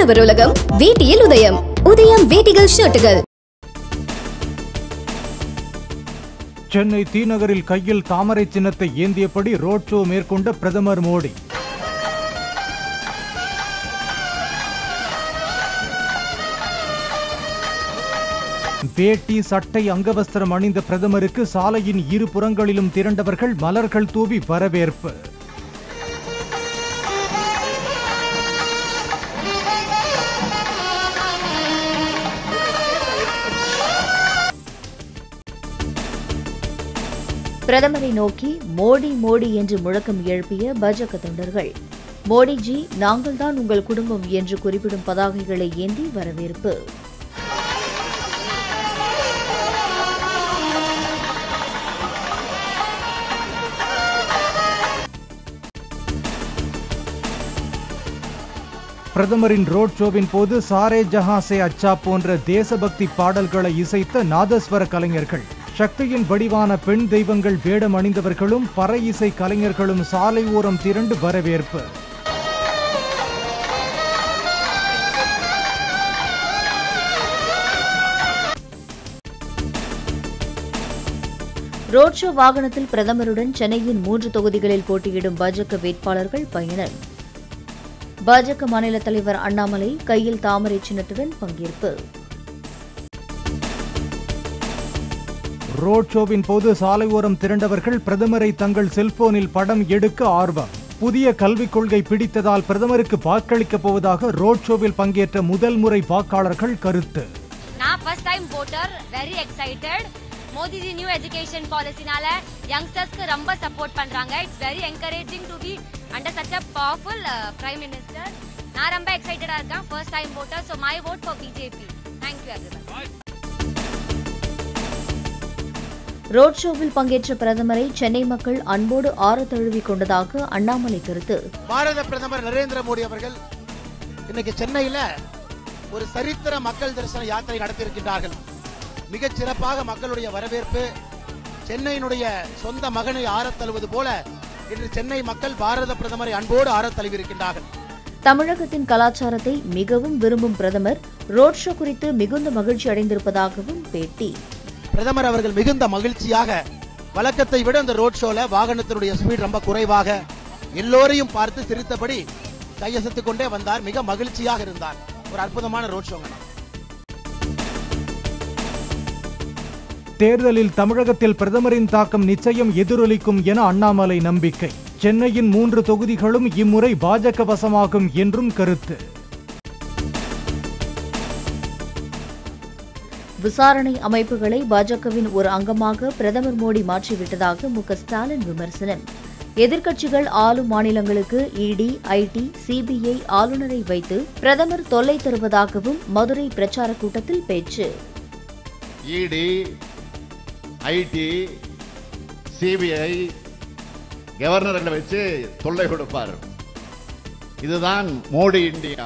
ஆடவர் உலகம் வேட்டியில் உதயம் உதயம் வேட்டிகள் ஷர்ட்டுகள் சென்னை தீநகரில் கையில் தாமரை சின்னத்தை ஏந்தியபடி ரோட் ஷோ மேற்கொண்ட பிரதமர் மோடி வேட்டி சட்டை அங்கவஸ்திரம் அணிந்த பிரதமருக்கு சாலையின் இரு புறங்களிலும் திரண்டவர்கள் மலர்கள் தூவி வரவேற்பு பிரதமரை நோக்கி மோடி மோடி என்று முழக்கம் எழுப்பிய பாஜக தொண்டர்கள் மோடிஜி நாங்கள்தான் உங்கள் குடும்பம் என்று குறிப்பிடும் பதாகைகளை ஏந்தி வரவேற்பு பிரதமரின் ரோட் ஷோவின் போது சாரே ஜஹான் சே அச்சா போன்ற தேசபக்தி பாடல்களை இசைத்த நாதஸ்வர கலைஞர்கள் சக்தியின் வடிவான பெண் தெய்வங்கள் வேடம் அணிந்தவர்களும் பறை இசை கலைஞர்களும் சாலை ஓரம் திரண்டு வரவேற்பு ரோட் ஷோ வாகனத்தில் பிரதமருடன் சென்னையின் மூன்று தொகுதிகளில் போட்டியிடும் பாஜக வேட்பாளர்கள் பயணம் பாஜக மாநில தலைவர் அண்ணாமலை கையில் தாமரை சின்னத்துடன் பங்கேற்பு ரோட் ஷோவின் போது சாலை ஓரம் திரண்டவர்கள் பிரதமரை தங்கள் செல்போனில் படம் எடுக்க ஆர்வம் புதிய கல்விக் கொள்கை பிடித்ததால் பிரதமருக்கு வாக்களிக்கப் போவதாக ரோட் ஷோவில் பங்கேற்ற முதல் முறை வாக்காளர்கள் கருத்து நான் first time voter very excited Modiji new education பாலிசினால யங்ஸ்டர்ஸ்க்கு ரொம்ப சப்போர்ட் பண்றாங்க it's very encouraging to be under such a powerful prime minister நான் ரொம்ப எக்ஸைட்டடா இருக்கேன் first time voter so my vote for BJP thank you everyone road ஷோவில் பங்கேற்ற பிரதமரை சென்னை மக்கள் அன்போடு ஆற தழுவிக் கொண்டதாக அண்ணாமலை கருத்து பாரத பிரதமர் நரேந்திர மோடி அவர்கள் இன்னைக்கு சென்னையில ஒரு சரித்திர மக்கள் தரிசன யாத்திரை நடத்தியிருக்கின்றார்கள் மிகச் சிறப்பாக மக்களுடைய வரவேற்பு சென்னையினுடைய சொந்த மகனை ஆறத் தழுவது போல இன்று சென்னை மக்கள் பாரத பிரதமரை அன்போடு ஆறத் தழுவியிருக்கின்றார்கள் தமிழகத்தின் கலாச்சாரத்தை மிகவும் விரும்பும் பிரதமர் ரோட் ஷோ குறித்து மிகுந்த மகிழ்ச்சி அடைந்திருப்பதாகவும் பேட்டி பிரதமர் அவர்கள் மிகுந்த மகிழ்ச்சியாக வழக்கத்தை விட அந்த ரோட் ஷோல வாகனத்தினுடைய ஸ்பீட் ரொம்ப குறைவாக எல்லோரையும் பார்த்து சிரித்தபடி கையசத்துக் கொண்டே வந்தார் மிக மகிழ்ச்சியாக இருந்தார் ஒரு அற்புதமான ரோட் ஷோங்க தேர்தலில் தமிழகத்தில் பிரதமரின் தாக்கம் நிச்சயம் எதிரொலிக்கும் என அண்ணாமலை நம்பிக்கை சென்னையின் மூன்று தொகுதிகளும் இம்முறை பாஜக வசமாகும் என்றும் கருத்து விசாரணை அமைப்புகளை பாஜகவின் ஒரு அங்கமாக பிரதமர் மோடி மாற்றிவிட்டதாக மு க ஸ்டாலின் விமர்சனம் எதிர்க்கட்சிகள் ஆளும் மாநிலங்களுக்கு இடி ஐடி சிபிஐ ஆளுநரை வைத்து பிரதமர் தொல்லை தருவதாகவும் மதுரை பிரச்சார கூட்டத்தில் பேச்சு இடி ஐடி சிபிஐ கவர்னர்களை வச்சு தொல்லை கொடுப்பார் இதுதான் மோடி இந்தியா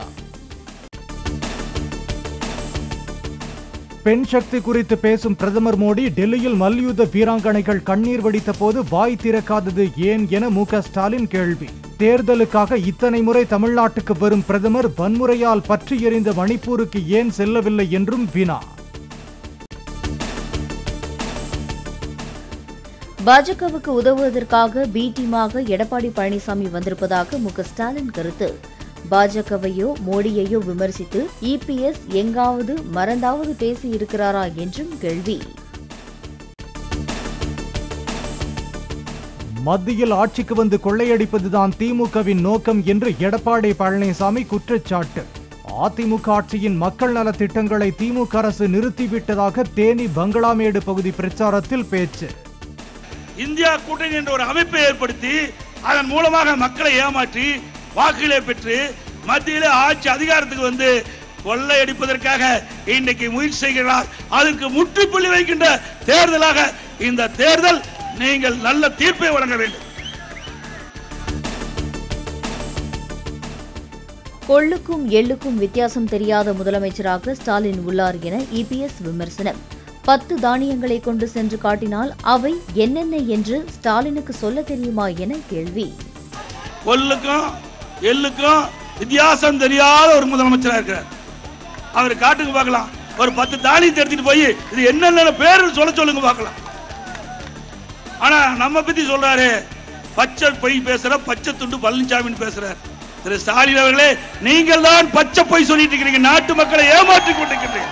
பெண் சக்தி குறித்து பேசும் பிரதமர் மோடி டெல்லியில் மல்யுத்த வீராங்கனைகள் கண்ணீர் வடித்த போது வாய் திறக்காதது ஏன் என மு க ஸ்டாலின் கேள்வி தேர்தலுக்காக இத்தனை முறை தமிழ்நாட்டுக்கு வரும் பிரதமர் வன்முறையால் பற்றி எறிந்த மணிப்பூருக்கு ஏன் செல்லவில்லை என்றும் வினா பாஜகவுக்கு உதவுவதற்காக பி டீமாக எடப்பாடி பழனிசாமி வந்திருப்பதாக மு க ஸ்டாலின் கருத்து பாஜகவையோ மோடியையோ விமர்சித்து இபிஎஸ் எங்காவது மறந்தாவது பேசி இருக்கிறாரா என்றும் கேள்வி மத்தியில் ஆட்சிக்கு வந்து கொள்ளையடிப்பதுதான் திமுகவின் நோக்கம் என்று எடப்பாடி பழனிசாமி குற்றச்சாட்டு அதிமுக ஆட்சியின் மக்கள் நல திட்டங்களை திமுக அரசு நிறுத்திவிட்டதாக தேனி பங்களாமேடு பகுதி பிரச்சாரத்தில் பேச்சு இந்தியா கூட்டணி என்ற ஒரு அமைப்பை ஏற்படுத்தி அதன் மூலமாக மக்களை ஏமாற்றி வாக்குகளை பெற்று மத்தியிலே ஆட்சி அதிகாரத்துக்கு வந்து கொள்ளையடிப்பதற்காக இன்னைக்கு முயற்சி செய்கிறார் அதற்கு முற்றுப்புள்ளி வைக்கின்ற தேர்தலாக இந்த தேர்தல் நீங்கள் நல்ல தீர்ப்பை வழங்க வேண்டும் கொள்ளுக்கும் எள்ளுக்கும் வித்தியாசம் தெரியாத முதலமைச்சராக ஸ்டாலின் உள்ளார் என இபிஎஸ் விமர்சனம் பத்து தானியங்களை கொண்டு சென்று காட்டினால் அவை என்னென்ன என்று ஸ்டாலினுக்கு சொல்ல தெரியுமா என கேள்வி கொல்லுக்கும் எள்ளுக்கும் வித்தியாசம் தெரியாத ஒரு முதலமைச்சரா இருக்கிறார் அவர் காட்டுக்கு பார்க்கலாம் ஒரு பத்து தானியத்தை எடுத்துட்டு போய் இது என்னென்ன பேரு சொல்ல சொல்லுங்க பார்க்கலாம் ஆனா நம்ம பத்தி சொல்றாரு பச்சை பொய் பேசுற பச்சை துண்டு பழனிசாமின்னு பேசுறார் திரு ஸ்டாலின் அவர்களே நீங்கள் தான் பச்சை பொய் சொல்லிட்டு இருக்கிறீங்க நாட்டு மக்களை ஏமாற்றி கொண்டிருக்கிறீங்க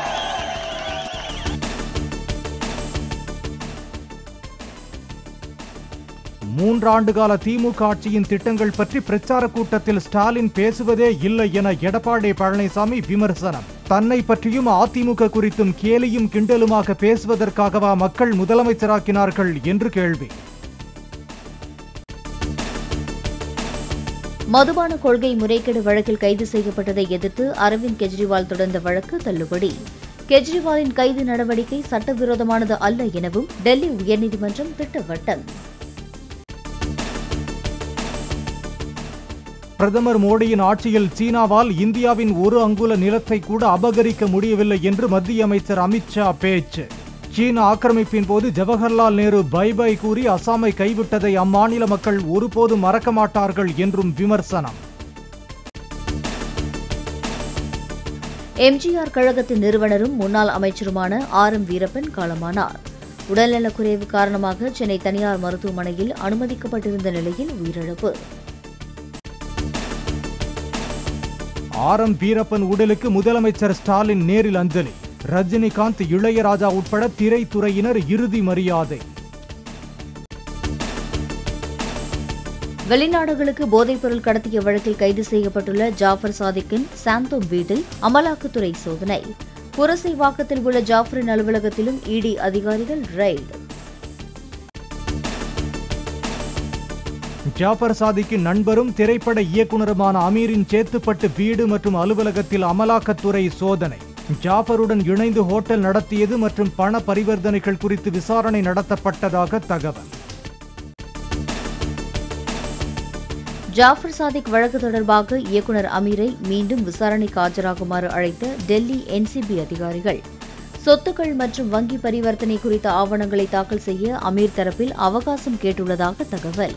மூன்றாண்டு கால திமுக ஆட்சியின் திட்டங்கள் பற்றி பிரச்சார கூட்டத்தில் ஸ்டாலின் பேசுவதே இல்லை என எடப்பாடி பழனிசாமி விமர்சனம் தன்னை பற்றியும் அதிமுக குறித்தும் கேலியும் கிண்டலுமாக பேசுவதற்காகவா மக்கள் முதலமைச்சராக்கினார்கள் என்று கேள்வி மதுபான கொள்கை முறைகேடு வழக்கில் கைது செய்யப்பட்டதை எதிர்த்து அரவிந்த் கெஜ்ரிவால் தொடர்ந்த வழக்கு தள்ளுபடி கெஜ்ரிவாலின் கைது நடவடிக்கை சட்டவிரோதமானது அல்ல எனவும் டெல்லி உயர்நீதிமன்றம் திட்டவட்டம் பிரதமர் மோடியின் ஆட்சியில் சீனாவால் இந்தியாவின் ஒரு அங்குல நிலத்தை கூட அபகரிக்க முடியவில்லை என்று மத்திய அமைச்சர் அமித்ஷா பேச்சு சீன ஆக்கிரமிப்பின் போது ஜவஹர்லால் நேரு பை பை கூறி அசாமை கைவிட்டதை அம்மாநில மக்கள் ஒருபோதும் மறக்க மாட்டார்கள் என்றும் விமர்சனம் எம்ஜிஆர் கழகத்தின் நிறுவனரும் முன்னாள் அமைச்சருமான ஆர் எம் வீரப்பன் காலமானார் உடல்நலக்குறைவு காரணமாக சென்னை தனியார் மருத்துவமனையில் அனுமதிக்கப்பட்டிருந்த நிலையில் உயிரிழப்பு ஆர் எம் வீரப்பன் உடலுக்கு முதலமைச்சர் ஸ்டாலின் நேரில் அஞ்சலி ரஜினிகாந்த் இளையராஜா உட்பட திரைத்துறையினர் இறுதி மரியாதை வெளிநாடுகளுக்கு போதைப்பொருள் கடத்திய வழக்கில் கைது செய்யப்பட்டுள்ள ஜாஃபர் சாதிக்கின் சாந்தோம் வீட்டில் அமலாக்கத்துறை சோதனை புரசைவாக்கத்தில் உள்ள ஜாஃபரின் அலுவலகத்திலும் இடி அதிகாரிகள் ரெய்டு ஜாஃபர் சாதிக்கின் நண்பரும் திரைப்பட இயக்குனருமான அமீரின் சேத்துப்பட்டு வீடு மற்றும் அலுவலகத்தில் அமலாக்கத்துறை சோதனை ஜாஃபருடன் இணைந்து ஹோட்டல் நடத்தியது மற்றும் பண பரிவர்த்தனைகள் குறித்து விசாரணை நடத்தப்பட்டதாக தகவல் ஜாஃபர் சாதிக் வழக்கு தொடர்பாக இயக்குனர் அமீரை மீண்டும் விசாரணைக்கு ஆஜராகுமாறு அழைத்த டெல்லி என்சிபி அதிகாரிகள் சொத்துக்கள் மற்றும் வங்கி பரிவர்த்தனை குறித்த ஆவணங்களை தாக்கல் செய்ய அமீர் தரப்பில் அவகாசம் கேட்டுள்ளதாக தகவல்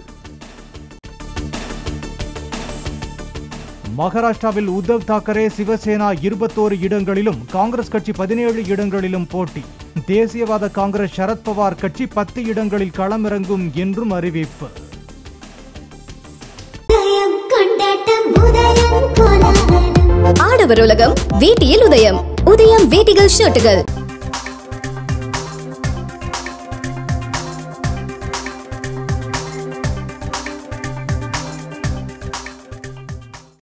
மகாராஷ்டிராவில் உத்தவ் தாக்கரே சிவசேனா இருபத்தோரு இடங்களிலும் காங்கிரஸ் கட்சி பதினேழு இடங்களிலும் போட்டி தேசியவாத காங்கிரஸ் சரத்பவார் கட்சி பத்து இடங்களில் களமிறங்கும் என்றும் அறிவிப்பு உதயம் கொண்டாட்டம் உதயம் கோலாகலம் ஆடவர் உலகம் வேட்டியில் உதயம் உதயம் வேட்டிகள் ஷர்ட்டுகள்